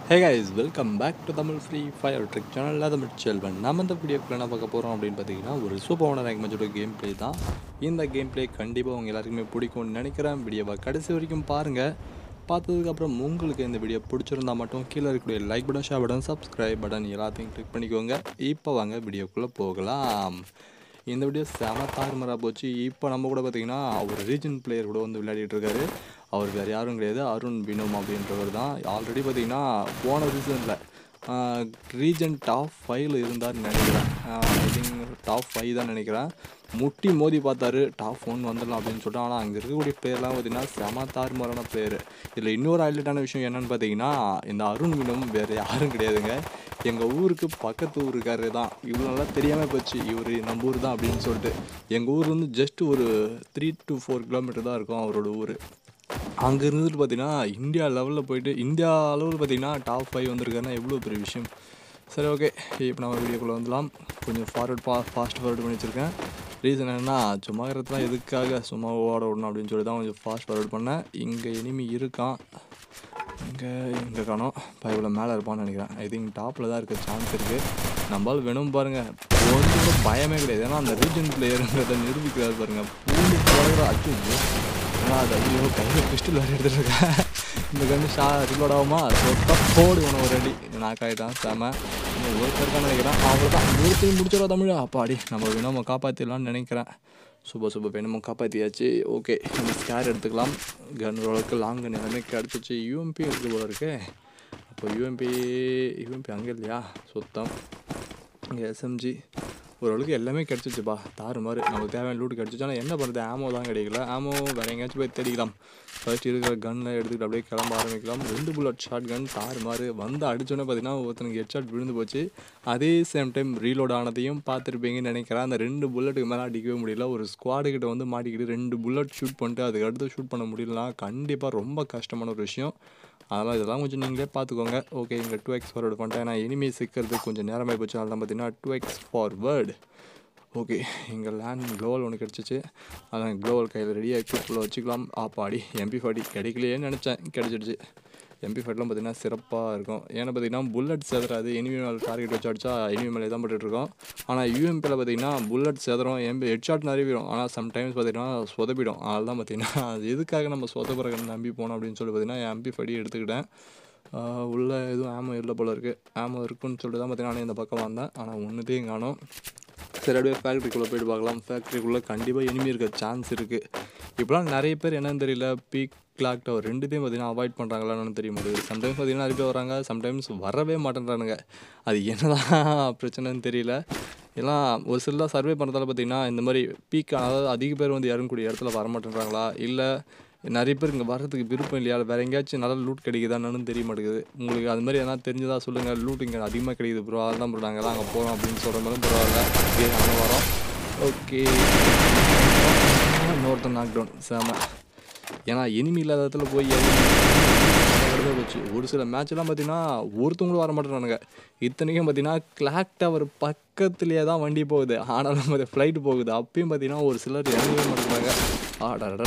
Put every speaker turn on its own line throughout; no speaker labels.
Hey guys welcome back to Tamil free fire trick சேனலில் தமிழ் செல்வன் நம்ம இந்த வீடியோக்குள்ள என்ன பார்க்க போகிறோம் அப்படின்னு பார்த்தீங்கன்னா ஒரு சூப்பர் ஓனர் ரேங்க் மேட்சோட கேம் ப்ளே தான் இந்த கேம் ப்ளே கண்டிப்பாக உங்கள் எல்லாருக்குமே பிடிக்கும்னு நினைக்கிறேன் வீடியோவை கடைசி வரைக்கும் பாருங்கள் பார்த்ததுக்கப்புறம் உங்களுக்கு இந்த வீடியோ பிடிச்சிருந்தா மட்டும் கீழே இருக்கக்கூடிய like button share button subscribe button எல்லாத்தையும் கிளிக் பண்ணிக்கோங்க இப்போ வாங்க வீடியோக்குள்ளே போகலாம் இந்த வீடியோ செம தாறுமாறாக போச்சு இப்போ நம்ம கூட பார்த்தீங்கன்னா ஒரு ரீஜன் பிளேயர் கூட வந்து விளையாடிட்டு இருக்காரு அவர் வேறு யாரும் கிடையாது அருண் பினோம் அப்படின்றவர் தான் ஆல்ரெடி பார்த்தீங்கன்னா போன சீசனில் ரீஜன் டாப் ஃபைவ்ல இருந்தார்னு நினைக்கிறேன் ஐ திங்க் டாப் ஃபைவ் தான் நினைக்கிறேன் முட்டி மோதி பார்த்தாரு டாப் ஒன் வந்துடலாம் அப்படின்னு சொல்லிட்டு ஆனால் அங்கே இருக்கக்கூடிய பிளேயர்லாம் பார்த்தீங்கன்னா செம தாறுமாறான பிளேயர் இதில் இன்னொரு ஹைலைட்டான விஷயம் என்னன்னு பார்த்தீங்கன்னா இந்த அருண் மீனும் வேறு யாரும் கிடையாதுங்க எங்கள் ஊருக்கு பக்கத்து ஊருக்காரரு தான் இவ்வளோ நல்லா தெரியாமல் போச்சு இவர் நம்ம ஊர் தான் அப்படின்னு சொல்லிட்டு எங்கள் ஊர் வந்து ஜஸ்ட் ஒரு த்ரீ டு ஃபோர் கிலோமீட்டர் தான் இருக்கும் அவரோட ஊர் அங்கே இருந்துட்டு பார்த்தீங்கன்னா இந்தியா லெவலில் போயிட்டு இந்தியா அளவில் பார்த்தீங்கன்னா டாப் ஃபைவ் வந்திருக்காருன்னா எவ்வளோ பெரிய விஷயம் சரி ஓகே இப்போ நம்ம வீடியோக்குள்ளே வந்துடலாம் கொஞ்சம் ஃபார்வர்ட் பா ஃபாஸ்ட் ஃபார்வர்ட் பண்ணி வச்சுருக்கேன் ரீசன் என்னன்னா சும்மா இருக்கிறதுலாம் எதுக்காக சும்மா ஓட விடணும் அப்படின்னு சொல்லி தான் கொஞ்சம் ஃபாஸ்ட் ஃபார்வர்ட் பண்ணேன் இங்கே இனிமே இருக்கான் இங்கே இங்கே காணோம் பைபிள் மேலே இருப்பான்னு நினைக்கிறேன் ஐ திங்க் டாப்பில் தான் இருக்க சான்ஸ் இருக்குது நம்மளால் வேணும் பாருங்கள் கொஞ்சம் பயமே கிடையாது ஏன்னா அந்த ரீஜன் பிளேயருங்கிறத நிரூபிக்கிறாரு பாருங்கள் பூண்டு போகிற அச்சு ஏன்னா அது ஐயோ கையில் பிஸ்டல் வேறு எடுத்துகிட்டு இருக்கேன் இந்த கண்டு ஷா ரிலோட் ஆகுமா சொத்தா போடு உன ஒரு அடி நாக் ஆகிட்டான் செம இன்னும் ஒருத்தருக்கான நினைக்கிறேன் அவ்வளோதான் ஒருத்தையும் முடிச்சிடும் தமிழ் அப்பாடி நம்ம வேணும் காப்பாற்றிடலாம்னு நினைக்கிறேன் சூப்பர் சூப்பர் வேணுமோ காப்பாற்றியாச்சு ஓகே நம்ம ஸ்கேர் எடுத்துக்கலாம் கன் ஓரளவுக்கு லாங் கன் எல்லாமே கிடச்சிச்சு யூஎம்பி இருக்குது போல இருக்கே அப்போ யூஎம்பி யூஎம்பி அங்கே இல்லையா சுத்தம் இங்கே எஸ்எம்ஜி ஓரளவுக்கு எல்லாமே கிடச்சிச்சுப்பா தாறு மாதிரி நமக்கு தேவையான லூட் கிடச்சிச்சு ஆனால் என்ன பண்ணுறது ஆமோ தான் கிடைக்கல ஆமோ வேறு எங்கேயாச்சும் போய் தேடிக்கலாம் ஃபர்ஸ்ட் இருக்கிற கன்னை எடுத்துக்கிட்டு அப்படியே கிளம்ப ஆரம்பிக்கலாம் ரெண்டு புல்லட் ஷார்ட் கன் தாறு மாதிரி வந்து அடிச்சோன்னே பார்த்தீங்கன்னா ஒருத்தனுக்கு ஹெட் ஷாட் விழுந்து போச்சு அதே சேம் டைம் ரீலோட் ஆனதையும் பார்த்துருப்பீங்கன்னு நினைக்கிறேன் அந்த ரெண்டு புல்லட்டுக்கு மேலே அடிக்கவே முடியல ஒரு ஸ்குவாடு கிட்ட வந்து மாட்டிக்கிட்டு ரெண்டு புல்லட் ஷூட் பண்ணிட்டு அதுக்கு அடுத்து ஷூட் பண்ண முடியலனா கண்டிப்பாக ரொம்ப கஷ்டமான ஒரு விஷயம் அதெல்லாம் இதெல்லாம் கொஞ்சம் நீங்களே பார்த்துக்கோங்க ஓகே இங்கே டூ எக்ஸ் ஃபார்வர்டு பண்ணிட்டேன் ஏன்னா இனிமே சிக்கிறதுக்கு கொஞ்சம் நேரமாக போச்சு அதெல்லாம் பார்த்தீங்கன்னா டூ எக்ஸ் ஃபார்வர்டு ஓகே இங்கே லேண்ட் க்ளோவல் ஒன்று கிடச்சிச்சு அதான் க்ளோவல் கையில் ரெடியாக எக்யூப்பில் வச்சுக்கலாம் ஆப்பாடி எம்பி ஃபார்ட்டி கிடைக்கலையேன்னு நினச்சேன் கிடச்சிடுச்சு எம்பி ஃபைட்லாம் பார்த்தீங்கன்னா சிறப்பாக இருக்கும் ஏன்னா பார்த்தீங்கன்னா புல்லட் சேதறாது எனிமி மேலே டார்கெட் வச்சு அடிச்சா எனிமி மேலே தான் இருக்கோம் ஆனால் யூஎம்பியில் பார்த்தீங்கன்னா புல்லட் சேதறம் எம்பி ஹெட்ஷாட் நிறைய வரும் ஆனால் சம்டைம்ஸ் பார்த்தீங்கன்னா சொதப்பிடும் அதனால தான் பார்த்தீங்கன்னா அது எதுக்காக நம்ம சொதப்புற நம்பி போனோம் அப்படின்னு சொல்லி பார்த்தீங்கன்னா எம்பி ஃபடி எடுத்துக்கிட்டேன் உள்ளே எதுவும் ஆமோ இல்லை போல இருக்குது ஆமோ இருக்குன்னு சொல்லிட்டு தான் பார்த்தீங்கன்னா இந்த பக்கம் வந்தேன் ஆனால் ஒன்றுத்தையும் காணும் சரி அப்படியே ஃபேக்ட்ரிக்குள்ளே போயிட்டு பார்க்கலாம் ஃபேக்ட்ரிக்குள்ளே கண்டிப்பாக இனிமே இருக்க சான்ஸ் இருக்குது இப்போலாம் நிறைய பேர் என்னன்னு தெரியல பீக் கிளாக் டவர் ரெண்டுத்தையும் பார்த்தீங்கன்னா அவாய்ட் பண்ணுறாங்களான்னு தெரிய மாட்டேங்குது சம்டைம்ஸ் பார்த்தீங்கன்னா நிறைய பேர் வராங்க சம்டைம்ஸ் வரவே மாட்டேன்றானுங்க அது என்னதான் பிரச்சனைன்னு தெரியல எல்லாம் ஒரு சிலர் சர்வே பண்ணுறதால பார்த்தீங்கன்னா இந்த மாதிரி பீக் அதாவது அதிக பேர் வந்து இறங்கக்கூடிய இடத்துல வர மாட்டேன்றாங்களா இல்லை நிறைய பேர் இங்கே வர்றதுக்கு விருப்பம் இல்லையா வேறு எங்கேயாச்சும் நல்ல லூட் கிடைக்குதான்னு தெரிய மாட்டேங்குது உங்களுக்கு அது மாதிரி எதனா தெரிஞ்சதா சொல்லுங்கள் லூட் இங்கே அதிகமாக கிடைக்குது ப்ரோ அதெல்லாம் ப்ரோ நாங்கள் தான் அங்கே போகிறோம் அப்படின்னு சொல்கிற மாதிரி பரவாயில்ல அப்படியே நாங்கள் வரோம் ஓகே இன்னொருத்தன் நாக் டவுன் செம ஏன்னா எனிமி இல்லாத இடத்துல போய் போச்சு ஒரு சில மேட்ச்லாம் பார்த்தீங்கன்னா ஒருத்தவங்களும் வர மாட்டேறானுங்க இத்தனைக்கும் பார்த்தீங்கன்னா கிளாக் டவர் பக்கத்துலேயே தான் வண்டி போகுது ஆனாலும் அது ஃப்ளைட் போகுது அப்பயும் பார்த்தீங்கன்னா ஒரு சிலர் இறங்கவே மாட்டேங்கிறாங்க ஆடாடா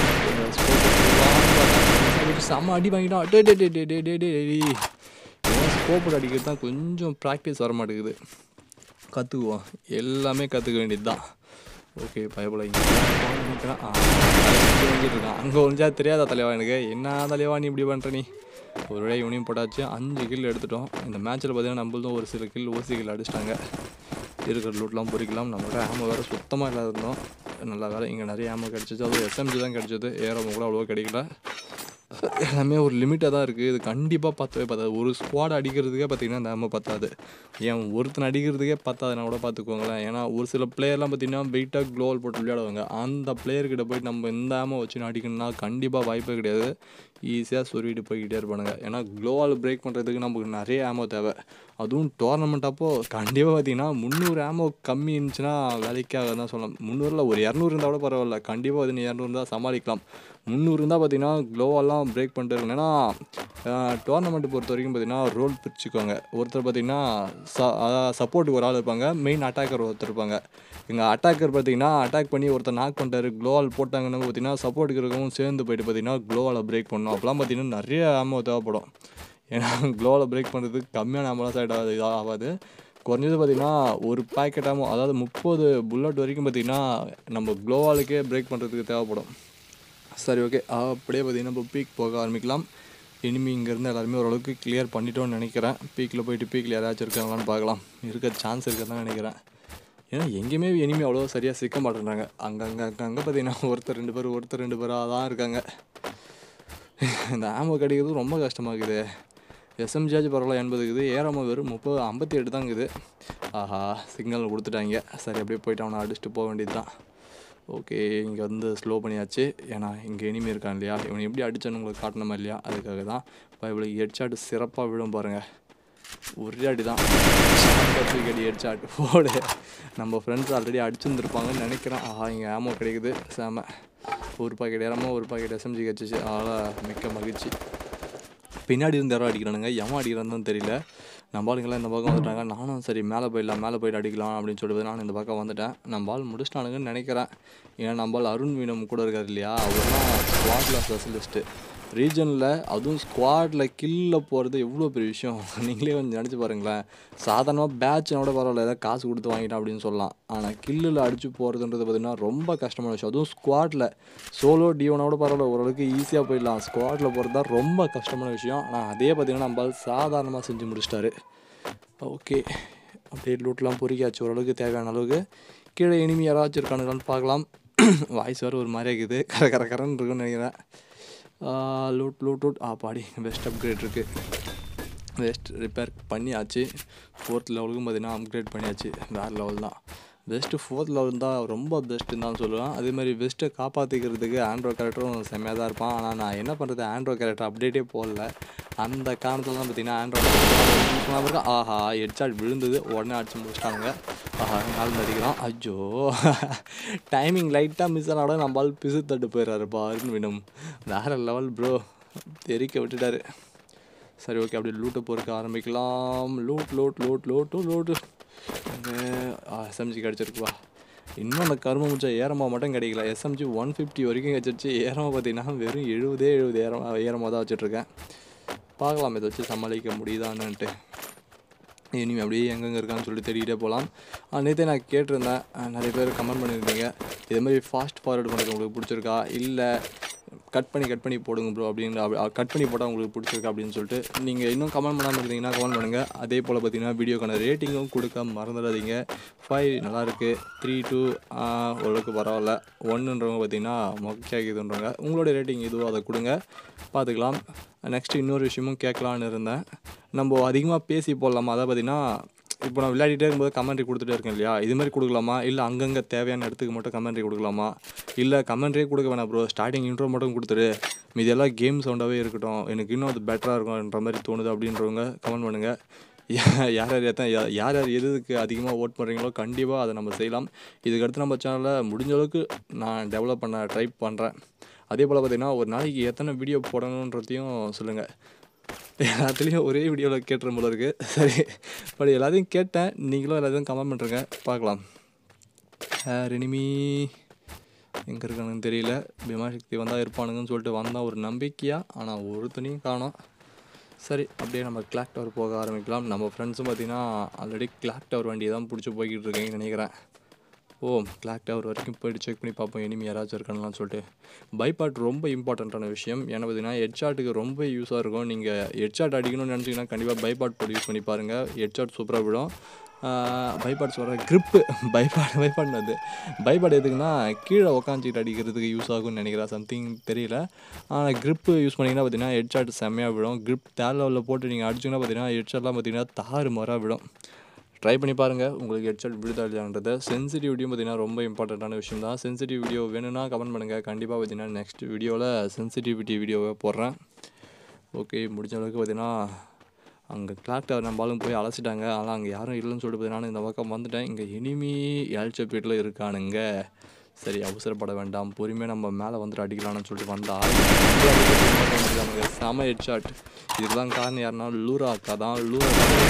செம்ம அடி வாங்கிட்டோம் டே டே டே டே டே டே டே ஸ்கோப்பில் அடிக்கிறது தான் கொஞ்சம் ப்ராக்டிஸ் வர மாட்டேங்குது கற்றுக்குவோம் எல்லாமே கற்றுக்க வேண்டியது தான் ஓகே பயப்பட நினைக்கிறேன் வாங்கிட்டு இருக்கான் அங்கே ஒழிஞ்சா தெரியாதா தலைவா எனக்கு என்ன தலைவா நீ இப்படி பண்ணுற நீ ஒரு விட இவனையும் போட்டாச்சு அஞ்சு கில் எடுத்துட்டோம் இந்த மேட்ச்சில் பார்த்தீங்கன்னா நம்மளதும் ஒரு சில கில் ஓசி கில் அடிச்சிட்டாங்க இருக்கிற லூட்லாம் பொறிக்கலாம் நம்மளோட ஆமோ வேறு சுத்தமாக இல்லாத இருந்தோம் நல்லா வேலை இங்கே நிறைய ஆமோ கிடச்சிச்சு அதுவும் எஸ்எம்ஜி தான் கிடச்சிது ஏறவங்க கூட அவ்வளோவா கிடைக்கல எல்லாமே ஒரு லிமிட்டாக தான் இருக்குது இது கண்டிப்பாக பத்தவே பத்தாது ஒரு ஸ்குவாட் அடிக்கிறதுக்கே பார்த்தீங்கன்னா இந்த ஆமோ பத்தாது ஏன் ஒருத்தன் அடிக்கிறதுக்கே பத்தாதுன்னா கூட பார்த்துக்கோங்களேன் ஏன்னா ஒரு சில பிளேயர்லாம் பார்த்தீங்கன்னா வெயிட்டாக க்ளோவல் போட்டு விளையாடுவாங்க அந்த பிளேயர்கிட்ட போயிட்டு நம்ம இந்த ஆமோ வச்சு அடிக்கணும்னா கண்டிப்பாக வாய்ப்பே கிடையாது ஈஸியாக சொருவிட்டு போய்கிட்டே இருப்பானுங்க ஏன்னா க்ளோவால் பிரேக் பண்ணுறதுக்கு நமக்கு நிறைய ஆமோ தேவை அதுவும் டோர்னமெண்ட் அப்போது கண்டிப்பாக பார்த்தீங்கன்னா முந்நூறு ஆமோ கம்மி இருந்துச்சுன்னா வேலைக்காக தான் சொல்லலாம் முந்நூறில் ஒரு இரநூறு இருந்தால் கூட பரவாயில்ல கண்டிப்பாக அது இரநூறு இருந்தால் சமாளிக்கலாம் முந்நூறு இருந்தால் பார்த்தீங்கன்னா க்ளோவெல்லாம் பிரேக் பண்ணிட்டு இருக்கணும் ஏன்னா டோர்னமெண்ட்டு பொறுத்த வரைக்கும் பார்த்தீங்கன்னா ரோல் பிரிச்சுக்கோங்க ஒருத்தர் பார்த்தீங்கன்னா ச சப்போர்ட்டுக்கு ஒரு ஆள் இருப்பாங்க மெயின் அட்டாக்கர் ஒருத்தர் இருப்பாங்க எங்கள் அட்டாக்கர் பார்த்தீங்கன்னா அட்டாக் பண்ணி ஒருத்தர் நாக் பண்ணிட்டாரு க்ளோவால் போட்டாங்கன்னு பார்த்தீங்கன்னா சப்போர்ட்டுக்கு இருக்கவும் சேர்ந்து போயிட்டு பார்த்தீங்கன்னா க்ளோவால் பிரேக் பண்ணணும் அப்போலாம் பார்த்தீங்கன்னா நிறைய ஆமோ தேவைப்படும் ஏன்னா க்ளோவில் பிரேக் பண்ணுறதுக்கு கம்மியான ஆம்புலன்ஸ் ஆகிடாது இதாக ஆகாது குறைஞ்சது பார்த்திங்கன்னா ஒரு பேக்கெட்டாகவும் அதாவது முப்பது புல்லட் வரைக்கும் பார்த்திங்கன்னா நம்ம க்ளோவாலுக்கே பிரேக் பண்ணுறதுக்கு தேவைப்படும் சரி ஓகே அப்படியே பார்த்திங்கன்னா இப்போ பீக் போக ஆரம்பிக்கலாம் இனிமே இங்கேருந்து எல்லாருமே ஓரளவுக்கு கிளியர் பண்ணிட்டோம்னு நினைக்கிறேன் பீக்கில் போயிட்டு பீக்கில் யாராச்சும் இருக்காங்களான்னு பார்க்கலாம் இருக்க சான்ஸ் இருக்குன்னு நினைக்கிறேன் ஏன்னா எங்கேயுமே இனிமே அவ்வளோ சரியாக சிக்க மாட்டேன்றாங்க அங்கங்கே அங்கங்கே பார்த்தீங்கன்னா ஒருத்தர் ரெண்டு பேர் ஒருத்தர் ரெண்டு பேராக தான் இருக்காங்க இந்த ஆமோ கிடைக்கிறது ரொம்ப கஷ்டமாகுது எஸ்எம்ஜியாச்சும் பரவாயில்ல எண்பது இருக்குது ஏறாம வெறும் முப்பது ஐம்பத்தி எட்டு தான் இருக்குது ஆஹா சிக்னல் கொடுத்துட்டாங்க சரி அப்படியே போயிட்டு அவனை அடிச்சுட்டு போக வேண்டியது தான் ஓகே இங்கே வந்து ஸ்லோ பண்ணியாச்சு ஏன்னா இங்கே இனிமே இருக்கான் இல்லையா இவனை எப்படி அடிச்சான்னு உங்களுக்கு காட்டணுமா இல்லையா அதுக்காக தான் இப்போ இவளுக்கு ஹெட்ஷாட் சிறப்பாக விழும் பாருங்கள் ஒரே அடி தான் தூக்கி அடி ஹெட்ஷாட் போடு நம்ம ஃப்ரெண்ட்ஸ் ஆல்ரெடி அடிச்சுருந்துருப்பாங்கன்னு நினைக்கிறேன் ஆஹா இங்கே ஆமோ கிடைக்குது செம ஒரு பாக்கெட் ஏறாமோ ஒரு பாக்கெட் எஸ்எம்ஜி கிடச்சிச்சு அதனால் மிக்க மகிழ்ச்சி பின்னாடி இருந்து யாரோ அடிக்கிறானுங்க எவன் அடிக்கிறான்னு தெரியல நம்ம ஆளுங்கெல்லாம் இந்த பக்கம் வந்துட்டாங்க நானும் சரி மேலே போயிடலாம் மேலே போயிட்டு அடிக்கலாம் அப்படின்னு சொல்லிட்டு நான் இந்த பக்கம் வந்துட்டேன் நம்ம ஆள் முடிச்சிட்டானுங்கன்னு நினைக்கிறேன் ஏன்னா நம்ம ஆள் அருண் வீணம் கூட இருக்கார் இல்லையா அவர்லாம் ஸ்குவாடில் ஸ்பெஷலிஸ்ட்டு ரீஜனில் அதுவும் ஸ்குவாடில் கில்ல போகிறது எவ்வளோ பெரிய விஷயம் நீங்களே கொஞ்சம் நினச்சி பாருங்களேன் சாதாரணமாக பேட்ச்னோட பரவாயில்ல ஏதாவது காசு கொடுத்து வாங்கிட்டேன் அப்படின்னு சொல்லலாம் ஆனால் கில்லில் அடித்து போகிறதுன்றது பார்த்திங்கன்னா ரொம்ப கஷ்டமான விஷயம் அதுவும் ஸ்குவாடில் சோலோ டியோனோட பரவாயில்ல ஓரளவுக்கு ஈஸியாக போயிடலாம் ஸ்குவாடில் போகிறது தான் ரொம்ப கஷ்டமான விஷயம் ஆனால் அதே பார்த்திங்கன்னா நம்ம சாதாரணமாக செஞ்சு முடிச்சிட்டாரு ஓகே அப்படியே லூட்லாம் பொறிக்காச்சு ஓரளவுக்கு தேவையான அளவுக்கு கீழே இனிமே யாராச்சும் இருக்கானுங்களான்னு பார்க்கலாம் வாய்ஸ் வேறு ஒரு மாதிரி இருக்குது கர கர கரன்னு இருக்குன்னு நினைக்கிறேன் லூட் லூட் லூட் ஆ பாடி பெஸ்ட் அப்கிரேட் இருக்குது வெஸ்ட் ரிப்பேர் பண்ணியாச்சு ஃபோர்த் லெவலுக்கும் பார்த்தீங்கன்னா அப்கிரேட் பண்ணியாச்சு வேறு லெவல் தான் பெஸ்ட்டு ஃபோர்த் லெவல் தான் ரொம்ப பெஸ்ட்டுன்னு தான் சொல்லுவேன் அதே மாதிரி பெஸ்ட்டை காப்பாற்றிக்கிறதுக்கு ஆண்ட்ராய்ட் கேரக்டரும் செம்மையாக தான் இருப்பான் ஆனால் நான் என்ன பண்ணுறது ஆண்ட்ராய்ட் கேரக்டர் அப்டேட்டே போடல அந்த காரணத்தில் தான் பார்த்தீங்கன்னா ஆண்ட்ராய்டு ஆஹா ஹெட்ஷாட் விழுந்தது உடனே அடிச்சு முடிச்சிட்டாங்க ஆஹா நாலு அடிக்கிறான் ஐயோ டைமிங் லைட்டாக மிஸ் ஆனாலும் நம்மளால் பிசு தட்டு போயிடுறாரு பாருன்னு வேணும் வேறு லெவல் ப்ரோ தெரிக்க விட்டுட்டாரு சரி ஓகே அப்படியே லூட்டை பொறுக்க ஆரம்பிக்கலாம் loot loot loot loot loot SMG கிடச்சிருக்குவா இன்னும் அந்த கரும முச்சா ஏரமாக மட்டும் கிடைக்கல எஸ்எம்ஜி ஒன் ஃபிஃப்டி வரைக்கும் கிடச்சிருச்சு ஏரமாக பார்த்தீங்கன்னா வெறும் எழுபதே எழுபது ஏரமாக ஏரமாக தான் வச்சுட்ருக்கேன் பார்க்கலாம் இதை வச்சு சமாளிக்க முடியுதான்னுட்டு இனிமே அப்படியே எங்கெங்கே இருக்கான்னு சொல்லிட்டு தேடிக்கிட்டே போகலாம் நேற்றே நான் கேட்டிருந்தேன் அஹ் நிறைய பேர் கமெண்ட் பண்ணியிருந்தீங்க இதே மாதிரி ஃபாஸ்ட் ஃபார்வர்டு பண்ணுறது உங்களுக்கு பிடிச்சிருக்கா இல்லை கட் பண்ணி கட் பண்ணி போடுங்க ப்ரோ அப்படின்னு கட் பண்ணி போட்டால் உங்களுக்கு பிடிச்சிருக்கா அப்படின்னு சொல்லிட்டு நீங்கள் இன்னும் கமெண்ட் பண்ணாமல் இருந்தீங்கன்னா கமெண்ட் பண்ணுங்கள் அதே போல் பார்த்தீங்கன்னா வீடியோக்கான ரேட்டிங்கும் கொடுக்க மறந்துடாதீங்க ஃபைவ் நல்லாயிருக்கு த்ரீ டூ ஓரளவுக்கு பரவாயில்ல ஒன்றுன்றவங்க பார்த்தீங்கன்னா மொக்கையாகிதுன்றவங்க உங்களோட ரேட்டிங் எதுவோ அதை கொடுங்க பார்த்துக்கலாம் நெக்ஸ்ட் இன்னொரு விஷயமும் கேட்கலான்னு இருந்தேன் நம்ம அதிகமாக பேசி போடலாமா அதை பார்த்தீங்கன்னா இப்போ நான் விளையாடிட்டே இருக்கும்போது கமெண்ட்ரி கொடுத்துட்டே இருக்கேன் இல்லையா இது மாதிரி கொடுக்கலாமா இல்லை அங்கங்கே தேவையான இடத்துக்கு மட்டும் கமெண்ட்ரி கொடுக்கலாமா இல்லை கமெண்ட்ரியே கொடுக்க வேணாம் ப்ரோ ஸ்டார்டிங் இன்ட்ரோ மட்டும் கொடுத்துரு மீதி எல்லாம் கேம் சவுண்டாகவே இருக்கட்டும் எனக்கு இன்னும் அது பெட்டராக இருக்கும்ன்ற மாதிரி தோணுது அப்படின்றவங்க கமெண்ட் பண்ணுங்கள் யார் யார் எத்தனை யார் யார் யார் எதுக்கு அதிகமாக ஓட் பண்ணுறீங்களோ கண்டிப்பாக அதை நம்ம செய்யலாம் இதுக்கடுத்து நம்ம சேனலில் முடிஞ்ச அளவுக்கு நான் டெவலப் பண்ண ட்ரை பண்ணுறேன் அதே போல் பார்த்தீங்கன்னா ஒரு நாளைக்கு எத்தனை வீடியோ போடணுன்றதையும் சொல்லுங்கள் எல்லாத்துலேயும் ஒரே வீடியோவில் கேட்டுற போல இருக்குது சரி பட் எல்லாத்தையும் கேட்டேன் நீங்களும் எல்லாத்தையும் கமெண்ட் பண்ணுறேங்க பார்க்கலாம் வேறு இனிமி எங்கே இருக்கானுன்னு தெரியல பீமாசக்தி வந்தால் இருப்பானுங்கன்னு சொல்லிட்டு வந்தால் ஒரு நம்பிக்கையாக ஆனால் ஒரு துணியும் காணோம் சரி அப்படியே நம்ம கிளாக் டவர் போக ஆரம்பிக்கலாம் நம்ம ஃப்ரெண்ட்ஸும் பார்த்தீங்கன்னா ஆல்ரெடி கிளாக் டவர் வண்டியை தான் பிடிச்சி போய்கிட்டு இருக்கீங்கன்னு நினைக்கிறேன் ஓ கிளாக் டவர் வரைக்கும் போயிட்டு செக் பண்ணி பார்ப்போம் இனிமே யாராச்சும் இருக்காங்களான்னு சொல்லிட்டு பைபாட் ரொம்ப இம்பார்ட்டண்ட்டான விஷயம் ஏன்னா பார்த்தீங்கன்னா ஹெட்ஷாட்டுக்கு ரொம்ப யூஸாக இருக்கும் நீங்கள் ஹெட்ஷாட் அடிக்கணும்னு நினச்சிங்கன்னா கண்டிப்பாக பைபாட் போட்டு யூஸ் பண்ணி பாருங்கள் ஹெட்ஷாட் சூப்பராக விடும் பைபாட் சொல்கிற க்ரிப்பு பைபாட் பைபாட் அது பைபாட் எதுக்குன்னா கீழே உக்காந்துட்டு அடிக்கிறதுக்கு யூஸ் ஆகும்னு நினைக்கிறேன் சம்திங் தெரியல ஆனால் க்ரிப்பு யூஸ் பண்ணிங்கன்னா பார்த்தீங்கன்னா ஹெட்ஷாட் செம்மையாக விடும் க்ரிப் தேர் லெவலில் போட்டு நீங்கள் அடிச்சிங்கன்னா பார்த்தீங்கன்னா ஹெட்ஷாட்லாம் பார்த்தீங்கன்னா தாறு மாறாக விடும் ட்ரை பண்ணி பாருங்கள் உங்களுக்கு ஹெட்செட் விழுதா இல்லையான்றது சென்சிட்டிவிட்டியும் பார்த்தீங்கன்னா ரொம்ப இம்பார்ட்டண்ட்டான விஷயம் தான் சென்சிட்டிவ் வீடியோ வேணும்னா கமெண்ட் பண்ணுங்கள் கண்டிப்பாக பார்த்தீங்கன்னா நெக்ஸ்ட் வீடியோவில் சென்சிட்டிவிட்டி வீடியோவை போடுறேன் ஓகே முடிஞ்ச அளவுக்கு பார்த்தீங்கன்னா அங்கே கிளாக் டவர் நம்ம ஆளுங்க போய் அலசிட்டாங்க ஆனால் அங்கே யாரும் இல்லைன்னு சொல்லிட்டு பார்த்தீங்கன்னா இந்த பக்கம் வந்துட்டேன் இங்கே இனிமி ஏழ்ச்சப்பீட்டில் இருக்கானுங்க சரி அவசரப்பட வேண்டாம் பொறுமையாக நம்ம மேலே வந்துட்டு அடிக்கலாம்னு சொல்லிட்டு வந்தா நமக்கு செம ஹெட் ஷாட் இதுதான் காரணம் யாருன்னா லூரா அக்கா தான் லூரா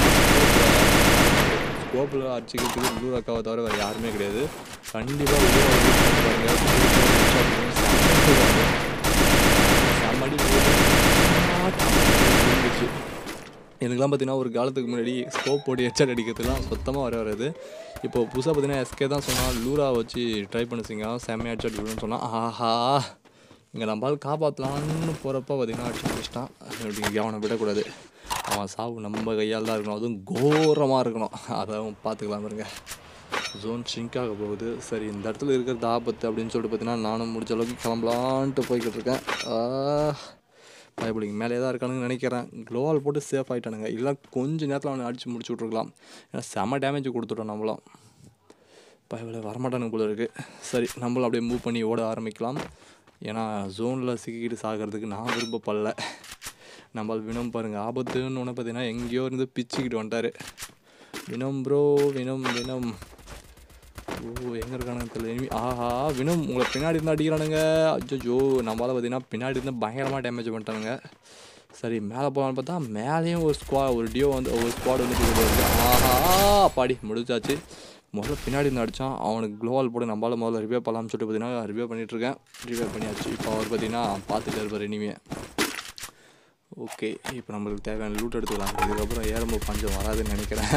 ஸ்கோப்பில் அடிச்சுக்கிறதுக்கு லூரா அக்காவை தவிர வேறு யாருமே கிடையாது கண்டிப்பாக செம்மடி இருந்துச்சு எனக்குலாம் பார்த்தீங்கன்னா ஒரு காலத்துக்கு முன்னாடி ஸ்கோப் போட்டு ஹெட்செட் அடிக்கிறதுலாம் சுத்தமாக வர வராது இப்போ புதுசாக பார்த்தீங்கன்னா எஸ்கே தான் சொன்னால் லூரா வச்சு ட்ரை பண்ணிச்சிங்க செம்மையாக ஹெட்செட் விடுன்னு சொன்னால் ஆஹா இங்கே நம்மளால் காப்பாற்றலான்னு போகிறப்ப பார்த்தீங்கன்னா அடிச்சு முடிச்சிட்டான் அப்படி அவனை விடக்கூடாது அவன் சாவு நம்ம கையால் தான் இருக்கணும் அதுவும் கோரமாக இருக்கணும் அதை அவன் பார்த்துக்கலாம் பாருங்க ஜோன் ஷிங்க் ஆக போகுது சரி இந்த இடத்துல இருக்கிறது ஆபத்து அப்படின்னு சொல்லிட்டு பார்த்தீங்கன்னா நானும் முடிஞ்ச அளவுக்கு கிளம்பலான்ட்டு போய்கிட்டு இருக்கேன் ஆ, பயப்படுங்க மேலே தான் இருக்கானுங்கன்னு நினைக்கிறேன் க்ளோவால் போட்டு சேஃப் ஆகிட்டானுங்க இல்லை கொஞ்ச நேரத்தில் அவனை அடித்து முடிச்சு விட்ருக்கலாம் ஏன்னா செம டேமேஜ் கொடுத்துட்டோம் நம்மளும் பயவில் வரமாட்டானுங்க போல இருக்குது சரி நம்மளும் அப்படியே மூவ் பண்ணி ஓட ஆரம்பிக்கலாம் ஏன்னா ஜோனில் சிக்கிக்கிட்டு சாகிறதுக்கு நான் விருப்பப்படல நம்ம வினம் பாருங்கள் ஆபத்துன்னு ஒன்று பார்த்தீங்கன்னா எங்கேயோ இருந்து பிச்சுக்கிட்டு வந்துட்டாரு வினம் ப்ரோ வினம் வினம் ஓ எங்கே இருக்கானுங்க தெரியல இனிமே ஆஹா வினம் உங்களை பின்னாடி இருந்து அடிக்கிறானுங்க அச்சோ நம்மளால் பார்த்தீங்கன்னா பின்னாடி இருந்து பயங்கரமாக டேமேஜ் பண்ணிட்டானுங்க சரி மேலே போகலான்னு பார்த்தா மேலேயும் ஒரு ஸ்குவா ஒரு டியோ வந்து ஒரு ஸ்குவாட் வந்து போயிட்டு வருது. ஆஹா பாடி முடிச்சாச்சு முதல்ல பின்னாடி இருந்து அடித்தான் அவனுக்கு க்ளோவால் போட்டு நம்மளால முதல்ல ரிவ்யூ பண்ணலாம்னு சொல்லிட்டு பார்த்தீங்கன்னா ரிவ்யூ பண்ணிகிட்ருக்கேன் ரிவ்யூ பண்ணியாச்சு இப்போ அவர் பார்த்தீங்கன்னா பார்த்துட்டு இருப்பார் இனிமே ஓகே இப்போ நம்மளுக்கு தேவையான லூட் எடுத்துக்கலாம் இதுக்கப்புறம் ஏறம்பு பஞ்சம் வராதுன்னு நினைக்கிறேன்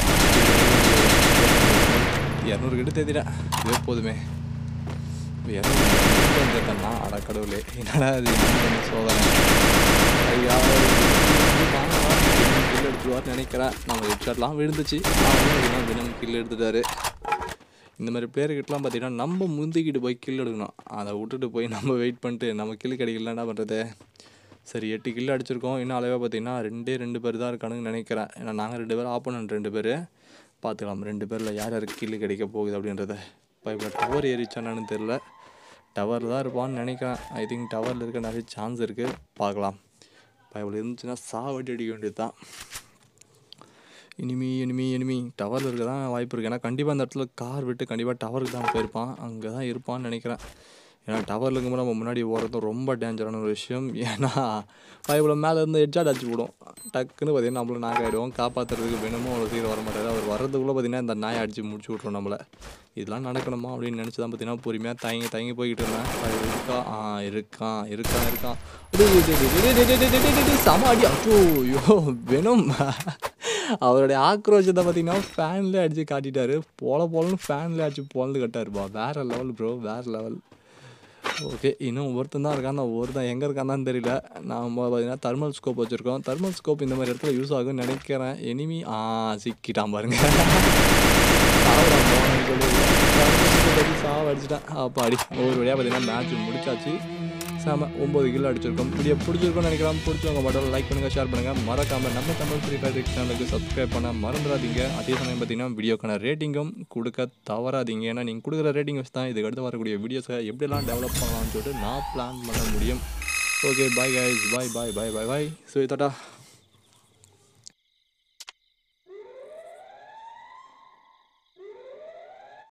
இரநூறு கிட்ட தேத்திட்டேன் இதே போதுமே இப்போ இரநூறு தேத்தன்னா அட கடவுளே என்னடா இது இந்த சோதனை ஐயா கில் எடுத்துருவார்னு நினைக்கிறேன் நம்ம ஹெட்ஷாட்லாம் விழுந்துச்சு அவனும் தினம் கில் எடுத்துட்டாரு இந்த மாதிரி பிளேயர்கிட்டலாம் பார்த்தீங்கன்னா நம்ம முந்திக்கிட்டு போய் கில் எடுக்கணும் அதை விட்டுட்டு போய் நம்ம வெயிட் பண்ணிட்டு நம்ம கில் கிடைக்கல என்ன பண்ணுறது சரி எட்டு கில் அடிச்சிருக்கோம் இன்னும் அளவாக பார்த்தீங்கன்னா ரெண்டே ரெண்டு பேர் தான் இருக்கானுங்கன்னு நினைக்கிறேன் ஏன்னா நாங்கள் ரெண்டு பேர் ஆப்போனன்ட் ரெண்டு பேர் பார்த்துக்கலாம் ரெண்டு பேரில் யார் யாருக்கு கில்லு கிடைக்க போகுது அப்படின்றத இப்போ இப்போ டவர் ஏறிச்சானான்னு தெரில டவரில் தான் இருப்பான்னு நினைக்கிறேன் ஐ திங்க் டவரில் இருக்க நிறைய சான்ஸ் இருக்குது பார்க்கலாம் பயவில் இருந்துச்சுன்னா சாவடி அடிக்க வேண்டியது தான் இனிமி இனிமி இனிமி டவரில் இருக்க தான் வாய்ப்பு இருக்குது ஏன்னா கண்டிப்பாக அந்த இடத்துல கார் விட்டு கண்டிப்பாக டவருக்கு தான் போயிருப்பான் அங்கே தான் இருப்பான்னு நினைக்கிறேன் ஏன்னா டவரில் இருக்கும்போது நம்ம முன்னாடி ஓடுறது ரொம்ப டேஞ்சரான ஒரு விஷயம் ஏன்னா பைப்பில் மேலே இருந்து ஹெட்ஷாட் அடிச்சு விடும் டக்குன்னு பார்த்தீங்கன்னா நம்மள நாக் ஆகிடுவோம் காப்பாற்றுறதுக்கு வேணுமோ அவ்வளோ சீக்கிரம் வர மாட்டாரு அவர் வர்றதுக்குள்ளே பார்த்தீங்கன்னா இந்த நாயை அடிச்சு முடிச்சு விட்ருவோம் நம்மளை இதெல்லாம் நடக்கணுமா அப்படின்னு நினச்சி தான் பார்த்தீங்கன்னா பொறுமையாக தயங்கி தயங்கி போய்கிட்டு இருந்தேன் அது இருக்கா ஆ இருக்கான் இருக்கான் இருக்கான் டேய், டேய், டேய், டேய், டேய், டேய், டேய், டேய், டேய், டேய், செம அடி அச்சோ ஐயோ வேணும் அவருடைய ஆக்ரோஷத்தை பார்த்தீங்கன்னா ஃபேன்லேயே அடித்து காட்டிட்டாரு போல போலன்னு ஃபேன்லேயே அடிச்சு பொழந்து கட்டாருப்பா வேற லெவல் ப்ரோ வேற லெவல் ஓகே இன்னும் ஒருத்தன் தான் இருக்கான் அந்த ஒருத்தன் எங்கே இருக்கான்னு தெரியல நாம் பார்த்தீங்கன்னா தெர்மல் ஸ்கோப் வச்சுருக்கோம் தெர்மல் ஸ்கோப் இந்த மாதிரி இடத்துல யூஸ் ஆகும்னு நினைக்கிறேன் எனிமி ஆ சிக்கிட்டான் பாருங்க சாவடா போனேன்னு சொல்லி thermal scope வச்சு சாவ அடிச்சிட்டான் அப்பாடி ஒரு வழியாக பார்த்தீங்கன்னா மேட்ச் முடிச்சாச்சு செம ஒம்பது கிலோ அடிச்சிருக்கோம் வீடியோ பிடிச்சிருக்கோம்னு நினைக்கிறேன் பிடிச்சவங்க மட்டும் லைக் பண்ணுங்கள் ஷேர் பண்ணுங்கள் மறக்காமல் நம்ம தமிழ் ஃப்ரீ ஃபயர் சேனலுக்கு சப்ஸ்கிரைப் பண்ண மறந்துடாதீங்க அதே சமயம் பார்த்தீங்கன்னா வீடியோக்கான ரேட்டிங்கும் கொடுக்க தவறாதீங்க ஏன்னா நீங்கள் கொடுக்குற ரேட்டிங் வச்சு தான் இதுக்கு அடுத்து வரக்கூடிய வீடியோஸை எப்படியெல்லாம் டெவலப் பண்ணலாம்னு சொல்லிட்டு நான் பிளான் பண்ண முடியும் okay bye guys bye bye bye bye bye so தாட்டா